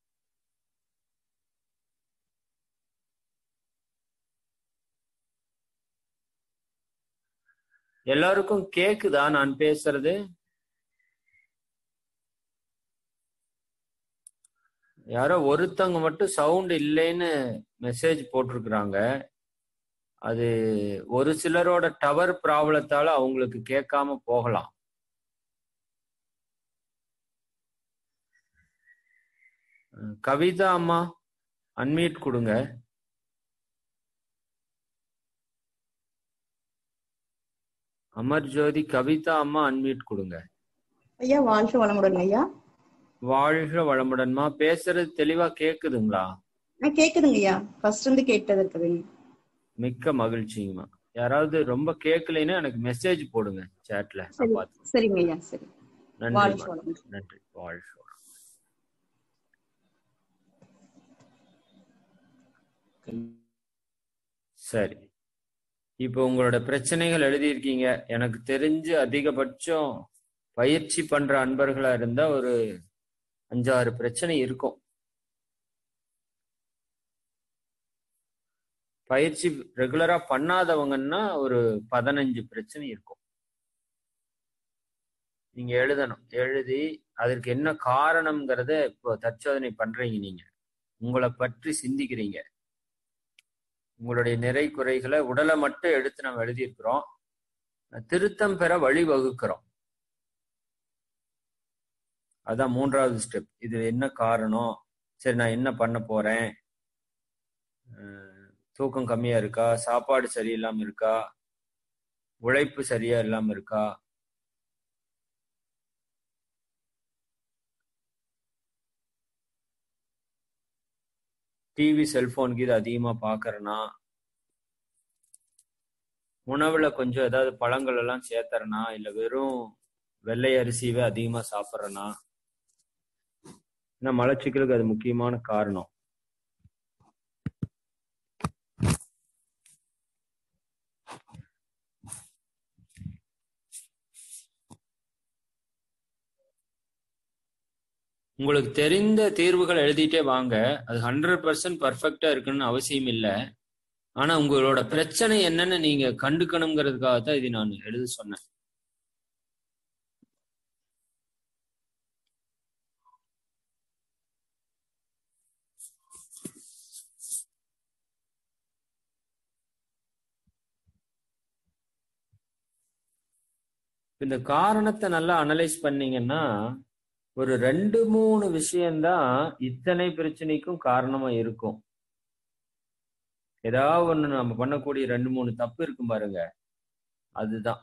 எல்லாருக்கும் கேக்குதா நான் பேசுறது யாரோ ஒருத்தவங்க மட்டும் சவுண்ட் இல்லைன்னு மெசேஜ் போட்டிருக்கிறாங்க அது ஒரு சிலரோட டவர் ப்ராப்ளத்தால அவங்களுக்கு கேட்காம போகலாம் கவிதா அம்மா அன்மியூட் கொடுங்க அமர் ஜோதி கவிதா அம்மா அன்மியூட் கொடுங்க ஐயா வாழ்க வளமுடன் ஐயா வாழ்க வளமுடன்மா பேசுறது தெளிவா கேக்குதுங்களா நான் கேக்குதுங்க ஐயா ஃபர்ஸ்ட் இருந்து கேட்டது இருக்குதுங்க மிக்க மகிழ்ச்சிங்கம்மா யாராவது ரொம்ப கேட்கலைன்னா எனக்கு மெசேஜ் போடுங்க சேட்ல சரி பார்த்து சரிங்க ஐயா சரி வாழ்க நன்றி வளமுடன் நன்றி வாழ்க வளமுடன். சரி இப்போ உங்களோட பிரச்சனைகள் எழுதியிருக்கீங்க எனக்கு தெரிஞ்சு அதிகபட்சம் பயிற்சி பண்ற அன்பர்களா இருந்தா ஒரு அஞ்சாறு பிரச்சனை இருக்கும் பயிற்சி ரெகுலரா பண்ணாதவங்கன்னா ஒரு பதினஞ்சு பிரச்சனை இருக்கும் நீங்க எழுதணும் எழுதி அதற்கு என்ன காரணம்ங்கிறத இப்போ தற்சோதனை பண்றீங்க நீங்க உங்களை பற்றி சிந்திக்கிறீங்க உங்களுடைய நிறை குறைகளை உடலை மட்டும் எடுத்து நம்ம எழுதியிருக்கிறோம் திருத்தம் பெற வழி வகுக்கிறோம் அதான் மூன்றாவது ஸ்டெப் இது என்ன காரணம் சரி நான் என்ன பண்ண போறேன் அஹ் தூக்கம் கம்மியா இருக்கா சாப்பாடு சரியில்லாம இருக்கா உழைப்பு சரியா இல்லாம இருக்கா டிவி செல்போனுக்கு இது அதிகமா பாக்குறேனா உணவுல கொஞ்சம் ஏதாவது பழங்கள் எல்லாம் சேர்த்துறனா இல்ல வெறும் வெள்ளை அரிசியவே அதிகமா சாப்பிட்றேனா ஏன்னா மலச்சிக்கலுக்கு அது முக்கியமான காரணம் உங்களுக்கு தெரிந்த தீர்வுகள் எழுதிட்டே வாங்க அது ஹண்ட்ரட் பர்சன்ட் பர்ஃபெக்டா இருக்குன்னு அவசியம் இல்லை ஆனா உங்களோட பிரச்சனை என்னன்னு நீங்க கண்டுக்கணுங்கிறதுக்காக தான் இது நான் எழுத சொன்னேன் இந்த காரணத்தை நல்லா அனலைஸ் பண்ணீங்கன்னா ஒரு ரெண்டு மூணு விஷயம்தான் இத்தனை பிரச்சனைக்கும் காரணமா இருக்கும் ஏதாவது ஒண்ணு நம்ம பண்ணக்கூடிய ரெண்டு மூணு தப்பு இருக்கும் பாருங்க அதுதான்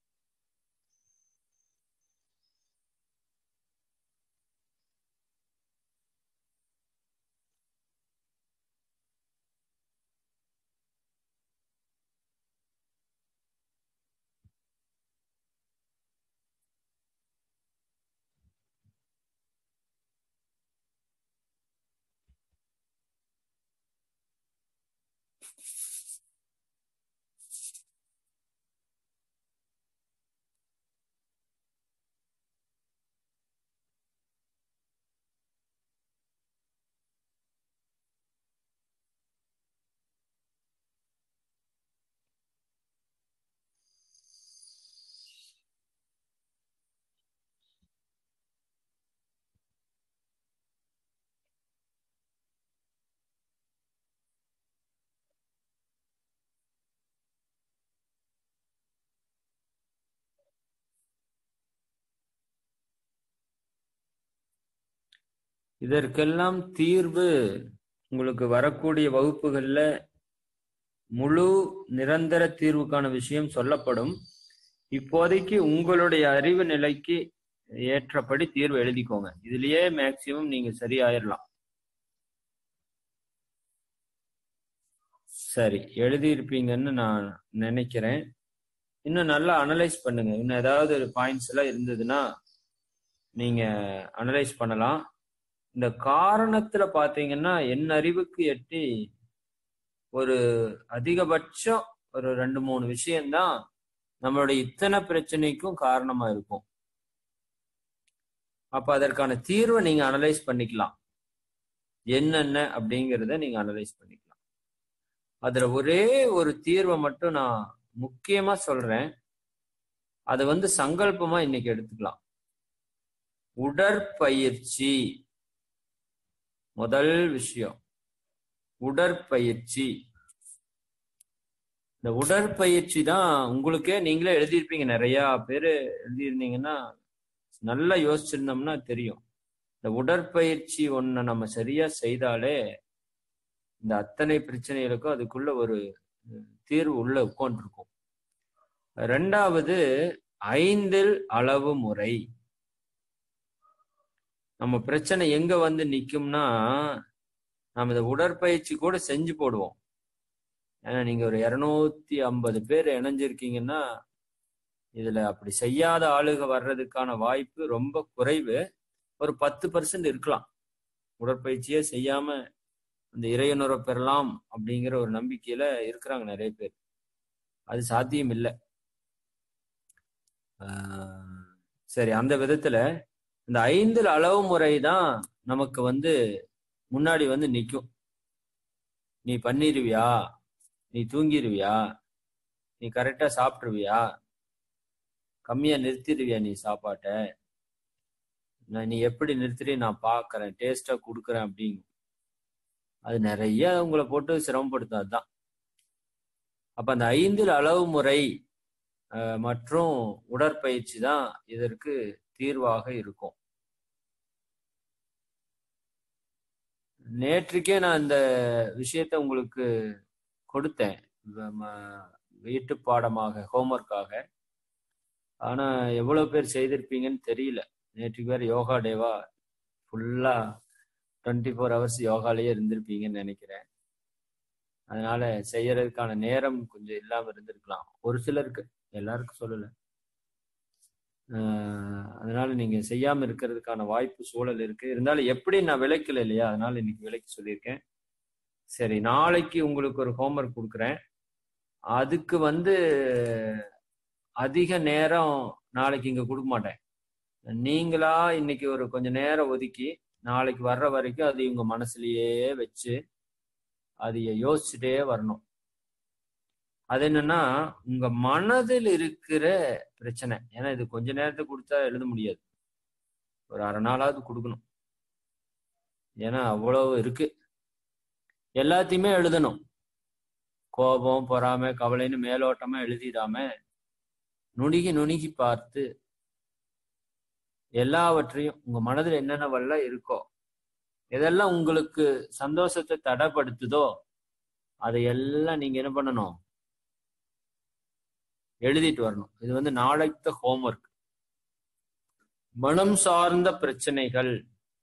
இதற்கெல்லாம் தீர்வு உங்களுக்கு வரக்கூடிய வகுப்புகள்ல முழு நிரந்தர தீர்வுக்கான விஷயம் சொல்லப்படும் இப்போதைக்கு உங்களுடைய அறிவு நிலைக்கு ஏற்றபடி தீர்வு எழுதிக்கோங்க இதுலயே மேக்சிமம் நீங்க சரியாயிரலாம் சரி எழுதியிருப்பீங்கன்னு நான் நினைக்கிறேன் இன்னும் நல்லா அனலைஸ் பண்ணுங்க இன்னும் ஏதாவது பாயிண்ட்ஸ் எல்லாம் இருந்ததுன்னா நீங்க அனலைஸ் பண்ணலாம் இந்த காரணத்துல பாத்தீங்கன்னா என் அறிவுக்கு எட்டி ஒரு அதிகபட்சம் ஒரு ரெண்டு மூணு விஷயம்தான் நம்மளுடைய இத்தனை பிரச்சனைக்கும் காரணமா இருக்கும் அப்ப அதற்கான தீர்வை நீங்க அனலைஸ் பண்ணிக்கலாம் என்னென்ன அப்படிங்கிறத நீங்க அனலைஸ் பண்ணிக்கலாம் அதுல ஒரே ஒரு தீர்வை மட்டும் நான் முக்கியமா சொல்றேன் அது வந்து சங்கல்பமா இன்னைக்கு எடுத்துக்கலாம் உடற்பயிற்சி முதல் விஷயம் உடற்பயிற்சி இந்த உடற்பயிற்சி தான் உங்களுக்கே நீங்களே எழுதியிருப்பீங்க நிறைய பேர் எழுதியிருந்தீங்கன்னா நல்லா யோசிச்சிருந்தோம்னா தெரியும் இந்த உடற்பயிற்சி ஒன்றை நம்ம சரியா செய்தாலே இந்த அத்தனை பிரச்சனைகளுக்கும் அதுக்குள்ள ஒரு தீர்வு உள்ள உட்காந்துருக்கும் ரெண்டாவது ஐந்தில் அளவு முறை நம்ம பிரச்சனை எங்க வந்து நிக்கும்னா நம்ம இந்த உடற்பயிற்சி கூட செஞ்சு போடுவோம் ஏன்னா நீங்க ஒரு இருநூத்தி ஐம்பது பேர் இணைஞ்சிருக்கீங்கன்னா இதுல அப்படி செய்யாத ஆளுக வர்றதுக்கான வாய்ப்பு ரொம்ப குறைவு ஒரு பத்து பர்சன்ட் இருக்கலாம் உடற்பயிற்சியே செய்யாம இந்த இறையுணர்வை பெறலாம் அப்படிங்கிற ஒரு நம்பிக்கையில இருக்கிறாங்க நிறைய பேர் அது சாத்தியம் இல்லை சரி அந்த விதத்துல இந்த ஐந்தில் அளவு முறை தான் நமக்கு வந்து முன்னாடி வந்து நிற்கும் நீ பண்ணிருவியா நீ தூங்கிடுவியா நீ கரெக்டா சாப்பிட்டுருவியா கம்மியா நிறுத்திடுவியா நீ சாப்பாட்டை நான் நீ எப்படி நிறுத்துறி நான் பாக்குறேன் டேஸ்டா கொடுக்குறேன் அப்படிங்க அது நிறைய உங்களை போட்டு சிரமப்படுத்தும் அதுதான் அப்ப அந்த ஐந்தில் அளவு முறை மற்றும் உடற்பயிற்சி தான் இதற்கு தீர்வாக இருக்கும் நேற்றுக்கே நான் இந்த விஷயத்த உங்களுக்கு கொடுத்தேன் வீட்டு பாடமாக ஹோம்ஒர்க்காக ஆனா எவ்வளவு பேர் செய்திருப்பீங்கன்னு தெரியல நேற்றுக்கு வேற யோகா டேவா ஃபுல்லா டுவெண்ட்டி ஃபோர் ஹவர்ஸ் யோகாலேயே இருந்திருப்பீங்கன்னு நினைக்கிறேன் அதனால செய்யறதுக்கான நேரம் கொஞ்சம் இல்லாம இருந்திருக்கலாம் ஒரு சிலருக்கு எல்லாருக்கும் சொல்லல அதனால நீங்க செய்யாம இருக்கிறதுக்கான வாய்ப்பு சூழல் இருக்கு இருந்தாலும் எப்படி நான் விளக்கல இல்லையா அதனால இன்னைக்கு விலைக்கு சொல்லியிருக்கேன் சரி நாளைக்கு உங்களுக்கு ஒரு ஹோம்ஒர்க் கொடுக்குறேன் அதுக்கு வந்து அதிக நேரம் நாளைக்கு இங்க கொடுக்க மாட்டேன் நீங்களா இன்னைக்கு ஒரு கொஞ்ச நேரம் ஒதுக்கி நாளைக்கு வர்ற வரைக்கும் அது இவங்க மனசுலயே வச்சு அதைய யோசிச்சுட்டே வரணும் அது என்னன்னா உங்க மனதில் இருக்கிற பிரச்சனை ஏன்னா இது கொஞ்ச நேரத்தை கொடுத்தா எழுத முடியாது ஒரு அரை நாளாவது கொடுக்கணும் ஏன்னா அவ்வளவு இருக்கு எல்லாத்தையுமே எழுதணும் கோபம் பொறாமை கவலைன்னு மேலோட்டமா எழுதிடாம நுணுகி நுணுகி பார்த்து எல்லாவற்றையும் உங்க மனதில் என்னென்னவெல்லாம் இருக்கோ எதெல்லாம் உங்களுக்கு சந்தோஷத்தை தடைப்படுத்துதோ அதையெல்லாம் நீங்க என்ன பண்ணணும் எழுதிட்டு வரணும் இது வந்து நாளைத்த ஹோம்ஒர்க் மனம் சார்ந்த பிரச்சனைகள்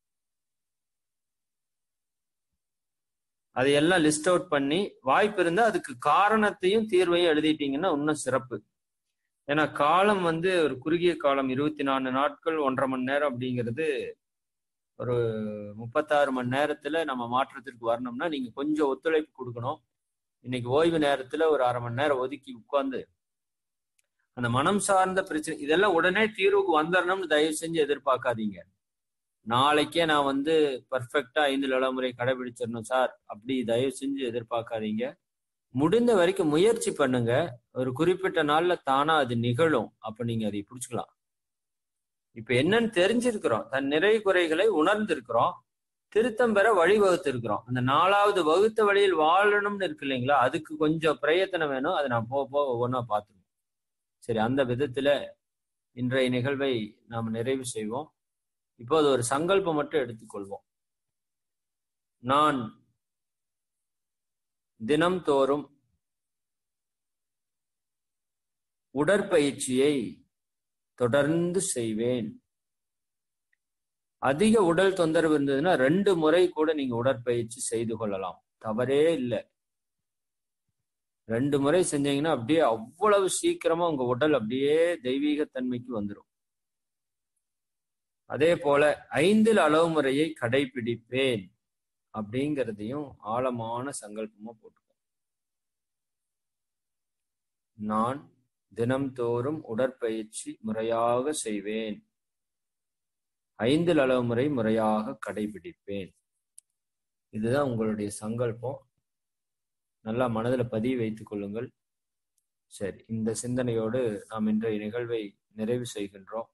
அதையெல்லாம் லிஸ்ட் அவுட் பண்ணி வாய்ப்பு இருந்தா அதுக்கு காரணத்தையும் தீர்வையும் எழுதிட்டீங்கன்னா இன்னும் சிறப்பு ஏன்னா காலம் வந்து ஒரு குறுகிய காலம் இருபத்தி நாலு நாட்கள் ஒன்றரை மணி நேரம் அப்படிங்கிறது ஒரு முப்பத்தாறு மணி நேரத்துல நம்ம மாற்றத்திற்கு வரணும்னா நீங்க கொஞ்சம் ஒத்துழைப்பு கொடுக்கணும் இன்னைக்கு ஓய்வு நேரத்துல ஒரு அரை மணி நேரம் ஒதுக்கி உட்கார்ந்து அந்த மனம் சார்ந்த பிரச்சனை இதெல்லாம் உடனே தீர்வுக்கு வந்துடணும்னு தயவு செஞ்சு எதிர்பார்க்காதீங்க நாளைக்கே நான் வந்து பர்ஃபெக்டா ஐந்து நலமுறை கடைபிடிச்சிடணும் சார் அப்படி தயவு செஞ்சு எதிர்பார்க்காதீங்க முடிந்த வரைக்கும் முயற்சி பண்ணுங்க ஒரு குறிப்பிட்ட நாள்ல தானா அது நிகழும் அப்ப நீங்க அதை புடிச்சுக்கலாம் இப்ப என்னன்னு தெரிஞ்சிருக்கிறோம் தன் நிறை குறைகளை உணர்ந்திருக்கிறோம் திருத்தம் பெற வழிவகுத்து இருக்கிறோம் அந்த நாலாவது வகுத்த வழியில் வாழணும்னு இருக்கு இல்லைங்களா அதுக்கு கொஞ்சம் பிரயத்தனம் வேணும் அதை நான் போக போக ஒவ்வொன்றா பார்த்துருவோம் சரி அந்த விதத்துல இன்றைய நிகழ்வை நாம் நிறைவு செய்வோம் இப்போது ஒரு சங்கல்பம் மட்டும் எடுத்துக்கொள்வோம் நான் தினம்தோறும் உடற்பயிற்சியை தொடர்ந்து செய்வேன் அதிக உடல் தொந்தரவு இருந்ததுன்னா ரெண்டு முறை கூட நீங்க உடற்பயிற்சி செய்து கொள்ளலாம் தவறே இல்லை ரெண்டு முறை செஞ்சீங்கன்னா அப்படியே அவ்வளவு சீக்கிரமா உங்க உடல் அப்படியே தெய்வீக தன்மைக்கு வந்துடும் அதே போல ஐந்தில் அளவு முறையை கடைபிடிப்பேன் அப்படிங்கிறதையும் ஆழமான சங்கல்பமா போட்டுக்கோ நான் தினம்தோறும் உடற்பயிற்சி முறையாக செய்வேன் ஐந்தில் அளவு முறை முறையாக கடைபிடிப்பேன் இதுதான் உங்களுடைய சங்கல்பம் நல்லா மனதில் பதிய வைத்துக் கொள்ளுங்கள் சரி இந்த சிந்தனையோடு நாம் இன்றைய நிகழ்வை நிறைவு செய்கின்றோம்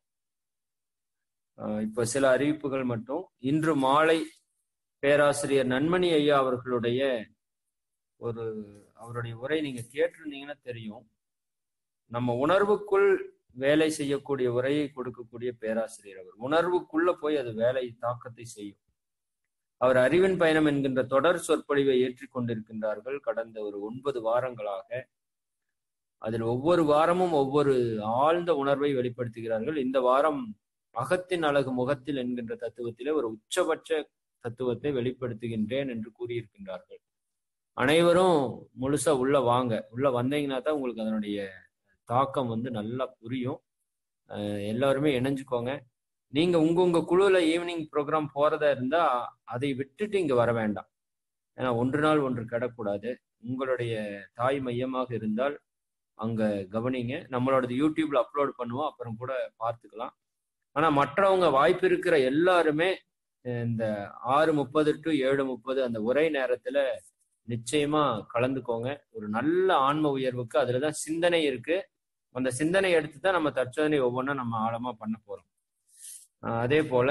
இப்ப சில அறிவிப்புகள் மட்டும் இன்று மாலை பேராசிரியர் நன்மணி ஐயா அவர்களுடைய ஒரு அவருடைய உரை நீங்க கேட்டிருந்தீங்கன்னா தெரியும் நம்ம உணர்வுக்குள் வேலை செய்யக்கூடிய உரையை கொடுக்கக்கூடிய பேராசிரியர் அவர் உணர்வுக்குள்ள போய் அது வேலை தாக்கத்தை செய்யும் அவர் அறிவின் பயணம் என்கின்ற தொடர் சொற்பொழிவை ஏற்றிக்கொண்டிருக்கின்றார்கள் கடந்த ஒரு ஒன்பது வாரங்களாக அதில் ஒவ்வொரு வாரமும் ஒவ்வொரு ஆழ்ந்த உணர்வை வெளிப்படுத்துகிறார்கள் இந்த வாரம் அகத்தின் அழகு முகத்தில் என்கின்ற தத்துவத்திலே ஒரு உச்சபட்ச தத்துவத்தை வெளிப்படுத்துகின்றேன் என்று கூறியிருக்கின்றார்கள் அனைவரும் முழுசா உள்ள வாங்க உள்ள வந்தீங்கன்னா தான் உங்களுக்கு அதனுடைய தாக்கம் வந்து நல்லா புரியும் அஹ் எல்லாருமே இணைஞ்சுக்கோங்க நீங்க உங்க உங்க குழுல ஈவினிங் ப்ரோக்ராம் போறதா இருந்தா அதை விட்டுட்டு இங்க வர வேண்டாம் ஏன்னா ஒன்று நாள் ஒன்று கிடக்கூடாது உங்களுடைய தாய் மையமாக இருந்தால் அங்க கவனிங்க நம்மளோட யூடியூப்ல அப்லோட் பண்ணுவோம் அப்புறம் கூட பார்த்துக்கலாம் ஆனா மற்றவங்க வாய்ப்பு இருக்கிற எல்லாருமே இந்த ஆறு முப்பது டு ஏழு முப்பது அந்த உரை நேரத்துல நிச்சயமா கலந்துக்கோங்க ஒரு நல்ல ஆன்ம உயர்வுக்கு அதுலதான் சிந்தனை இருக்கு அந்த சிந்தனை எடுத்து தான் நம்ம தற்சோதனை ஒவ்வொன்றா நம்ம ஆழமா பண்ண போறோம் ஆஹ் அதே போல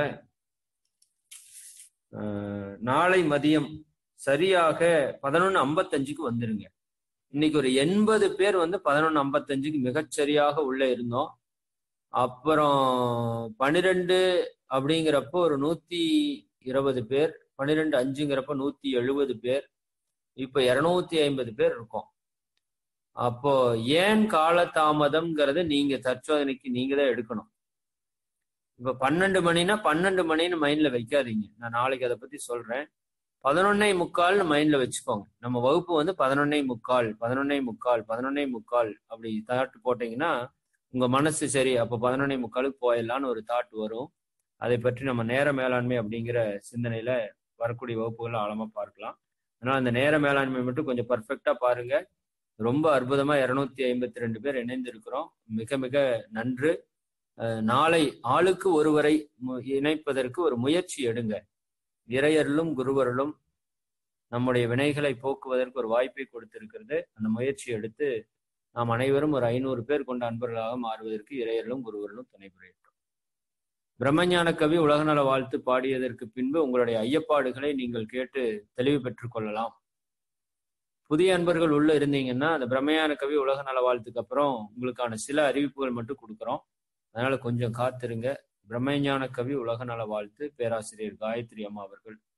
ஆஹ் நாளை மதியம் சரியாக பதினொன்னு ஐம்பத்தஞ்சுக்கு வந்துருங்க இன்னைக்கு ஒரு எண்பது பேர் வந்து பதினொன்னு ஐம்பத்தஞ்சுக்கு மிகச்சரியாக உள்ள இருந்தோம் அப்புறம் பன்னிரெண்டு அப்படிங்கிறப்போ ஒரு நூத்தி இருபது பேர் பன்னிரெண்டு அஞ்சுங்கிறப்ப நூத்தி எழுபது பேர் இப்ப இருநூத்தி ஐம்பது பேர் இருக்கோம் அப்போ ஏன் காலதாமதம்ங்கிறத நீங்க தற்சோதனைக்கு நீங்க தான் எடுக்கணும் இப்ப பன்னெண்டு மணினா பன்னெண்டு மணின்னு மைண்ட்ல வைக்காதீங்க நான் நாளைக்கு அதை பத்தி சொல்றேன் பதினொன்னே முக்கால்னு மைண்ட்ல வச்சுக்கோங்க நம்ம வகுப்பு வந்து பதினொன்னே முக்கால் பதினொன்னே முக்கால் பதினொன்னே முக்கால் அப்படி தாட்டு போட்டீங்கன்னா உங்க மனசு சரி அப்ப பதினொன்னே முக்காலுக்கு போயிடலான்னு ஒரு தாட் வரும் அதை பற்றி நம்ம நேர மேலாண்மை அப்படிங்கிற சிந்தனையில வரக்கூடிய வகுப்புகளை ஆழமா பார்க்கலாம் அதனால அந்த நேர மேலாண்மை மட்டும் கொஞ்சம் பர்ஃபெக்டா பாருங்க ரொம்ப அற்புதமா இருநூத்தி ஐம்பத்தி ரெண்டு பேர் இணைந்திருக்கிறோம் மிக மிக நன்று நாளை ஆளுக்கு ஒருவரை இணைப்பதற்கு ஒரு முயற்சி எடுங்க இறையர்களும் குருவர்களும் நம்முடைய வினைகளை போக்குவதற்கு ஒரு வாய்ப்பை கொடுத்திருக்கிறது அந்த முயற்சி எடுத்து நாம் அனைவரும் ஒரு ஐநூறு பேர் கொண்ட அன்பர்களாக மாறுவதற்கு இறையர்களும் குருவர்களும் துணை புரியட்டும் பிரம்மஞான கவி உலகநல வாழ்த்து பாடியதற்கு பின்பு உங்களுடைய ஐயப்பாடுகளை நீங்கள் கேட்டு தெளிவு பெற்றுக் கொள்ளலாம் புதிய அன்பர்கள் உள்ள இருந்தீங்கன்னா அந்த பிரம்மஞான கவி உலக நல வாழ்த்துக்கு அப்புறம் உங்களுக்கான சில அறிவிப்புகள் மட்டும் கொடுக்குறோம் அதனால கொஞ்சம் காத்திருங்க பிரம்மஞான கவி உலக நல வாழ்த்து பேராசிரியர் காயத்ரி அம்மா அவர்கள்